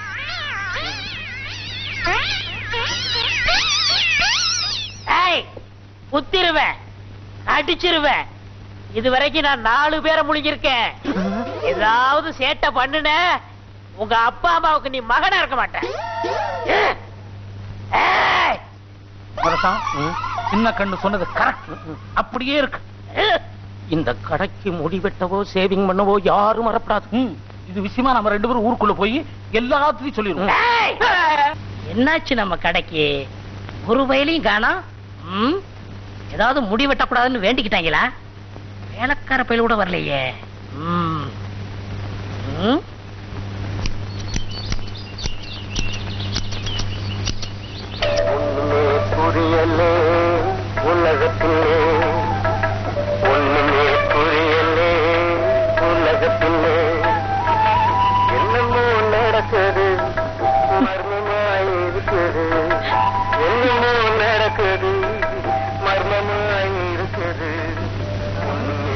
C: ஏய் குத்திருவேன் அடிச்சிருவேன் இது வரைக்கும் நான் நாலு பேரை முழுங்கிருக்கேன் ஏதாவது சேட்டை பண்ணுன உங்க அப்பா அம்மாவுக்கு நீ மகனா இருக்க மாட்டேன் ஏய்!
E: மரசாம், சின்ன கண்ணு சொன்னது கரெக்ட் அப்படியே இருக்கு இந்த கடைக்கு முடி வெட்டவோ சேவிங் பண்ணவோ யாரும் வரப்படாது ம், இது விஷயமா நம்ம ரெண்டு பேரும் ஊருக்குள்ள போய் எல்லாத்தையும் சொல்லிடுவோம்
C: ஏய்! என்னாச்சு நம்ம கடைக்கு ஒரு வயலையும் காணோம் ம்? ஏதாவது முடி வெட்டக்கூடாதுன்னு வேண்டிக்கிட்டாங்களா வேலைக்கார பயில கூட வரலையே ம். ம்?
K: ஒண்ணுமே புரியலே உலகத்திலே ஒண்ணுமே புரியலே உலகத்திலே என்னமோ நடக்குது மர்மமாயிருக்குது என்னமோ நடக்குது மர்மமாயிருக்குது ஒண்ணுமே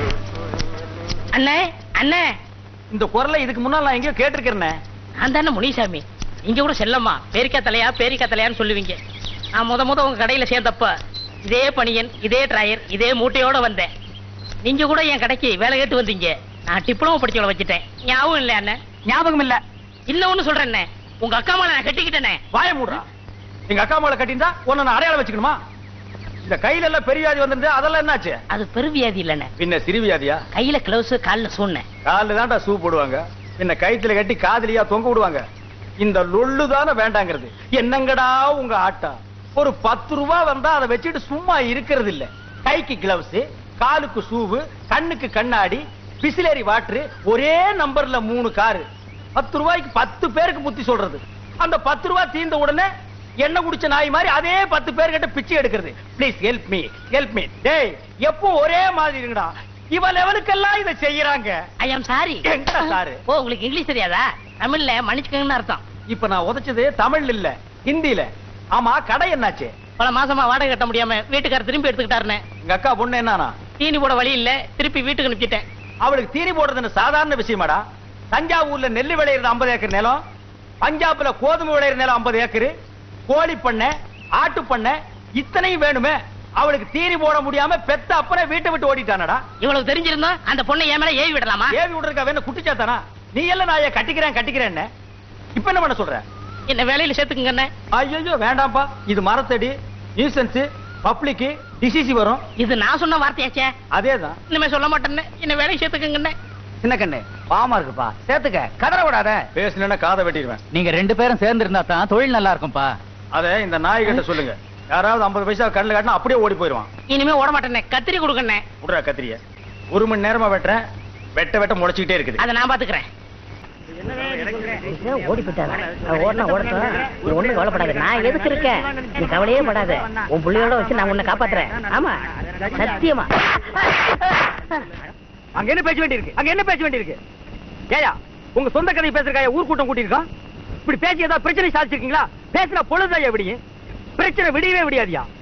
C: அண்ணே அண்ணே
A: இந்த குரலை இதுக்கு முன்னால் நான் எங்கேயோ கேட்டிருக்கிறேனே
C: நான் தானே முனிசாமி நீங்க கூட செல்லம்மா பேரிக்கா தலையா பேரிக்கா தலையான்னு சொல்லுவீங்க நான் முத முத உங்க கடையில சேர்ந்தப்ப இதே பணியன் இதே டிராயர் இதே மூட்டையோட வந்தேன் நீங்க கூட என் கடைக்கு வேலை கேட்டு வந்தீங்க நான் டிப்ளமோ படிச்சவளை வச்சுட்டேன் ஞாபகம் இல்ல அண்ணன்
A: ஞாபகம் இல்ல
C: இன்னொன்னு சொல்றேன் உங்க அக்கா மேல நான் கட்டிக்கிட்டேனே
A: வாய மூடுறா எங்க அக்கா மேல கட்டியிருந்தா உன்னை நான் அடையாளம் வச்சுக்கணுமா இந்த கையில எல்லாம் பெரிய வியாதி வந்திருந்தா அதெல்லாம் என்னாச்சு
C: அது பெருவியாதி இல்லண்ணே
A: பின்ன சிறுவியாதியா
C: கையில கிளவுஸ் கால்ல சூண்ணேன்
A: காலில் தான்டா ஷூ போடுவாங்க பின்ன கயித்துல கட்டி காதலியா தொங்க விடுவாங்க இந்த லொள்ளு தானே வேண்டாங்கிறது என்னங்கடா உங்க ஆட்டா ஒரு பத்து ரூபா வந்தா அதை வச்சுட்டு சும்மா இருக்கிறது இல்ல கைக்கு கிளவுஸ் காலுக்கு ஷூவு கண்ணுக்கு கண்ணாடி பிசிலரி வாட்டர் ஒரே நம்பர்ல மூணு காரு பத்து ரூபாய்க்கு பத்து பேருக்கு புத்தி சொல்றது அந்த பத்து ரூபாய் தீர்ந்த உடனே எண்ணெய் குடிச்ச நாய் மாதிரி அதே பத்து பேர் கிட்ட பிச்சை எடுக்கிறது please help me help me டேய் எப்போ ஒரே மாதிரி இருங்கடா இவ லெவலுக்கெல்லாம் இதை செய்யறாங்க
C: ஐ ஆம் சாரி
A: எங்க சாரு
C: ஓ உங்களுக்கு இங்கிலீஷ் தெரியாதா தமிழ்ல மன்னிச்சுக்கங்கன்னு அர்த்தம்
A: இப்ப நான் உதைச்சது தமிழ்ல இல்ல ஹிந்தில ஆமா கடை என்னாச்சு
C: பல மாசமா வாடகை கட்ட முடியாம வீட்டுக்காரர் திரும்பி எடுத்துக்கிட்டாருன்னு
A: எங்க அக்கா பொண்ணு என்னன்னா
C: தீனி போட வழி இல்ல திருப்பி வீட்டுக்கு அனுப்பிச்சிட்டேன்
A: அவளுக்கு தீனி போடுறது என்ன சாதாரண விஷயமாடா தஞ்சாவூர்ல நெல்லு விளையிறது 50 ஏக்கர் நிலம் பஞ்சாப்ல கோதுமை விளையிற நிலம் 50 ஏக்கர் கோழி பண்ணை ஆட்டு பண்ணை இத்தனையும் வேணுமே அவளுக்கு தீனி போட முடியாம பெத்த அப்பனே வீட்டை விட்டு ஓடிட்டானடா
C: இவ்வளவு தெரிஞ்சிருந்தா அந்த பொண்ணை என் மேல ஏவி விடலாமா
A: ஏவி விடுறதுக்கா வேணும் குட்டிச்சாத்தானா நீ எல்லாம் நான் ஏன் கட்டிக்கிறேன் கட்டிக்கிறேன்னு இப்ப என்ன பண்ண சொல்ற
C: என்ன வேலையில சேர்த்துக்குங்க அண்ணே.
A: ஐயோ வேண்டாம்ப்பா இது மரத்தடி நியூசன்ஸ் பப்ளிக் டிசிசி வரும்
C: இது நான் சொன்ன வார்த்தையாச்சே
A: அதேதான்
C: இனிமே சொல்ல மாட்டேன்னு என்ன வேலையை சேர்த்துக்குங்க அண்ணே.
B: சின்ன கண்ணு பாவமா இருக்குப்பா சேர்த்துக்க கதற விடாத
A: பேசலன்னா காதை வெட்டிடுவேன்
J: நீங்க ரெண்டு பேரும் சேர்ந்து இருந்தா தான் தொழில் நல்லா இருக்கும்பா
A: அத இந்த நாய் கிட்ட சொல்லுங்க யாராவது 50 பைசா கண்ணில் காட்டினா அப்படியே ஓடி போயிடுவான்
C: இனிமே ஓட மாட்டேனே கத்திரி கொடுக்கண்ணே
A: விடுறா கத்திரிய ஒரு மணி நேரமா வெட்டுறேன் வெட்ட வெட்ட முளைச்சிக்கிட்டே இருக்குது
C: அதை நான் பாத்துக்கிறேன்
L: ஓடி போயிட்டாங்க ஓடனா ஓடட்டும் நீ ஒண்ணும் கவலைப்படாத நான் எதுக்கு இருக்கேன் நீ கவலையே படாத உன் புள்ளையோட வச்சு நான் உன்னை காப்பாத்துறேன் ஆமா சத்தியமா
B: அங்க என்ன பேச வேண்டியிருக்கு அங்க என்ன பேச வேண்டியிருக்கு ஏயா
A: உங்க சொந்த கதை பேசுறக்காய ஊர் கூட்டம் கூட்டியிருக்கோம் இப்படி பேசி ஏதாவது பிரச்சனை சாதிச்சிருக்கீங்களா பேசின பொழுதாயா விடியும் பிரச்சனை விடியவே விடியாதியா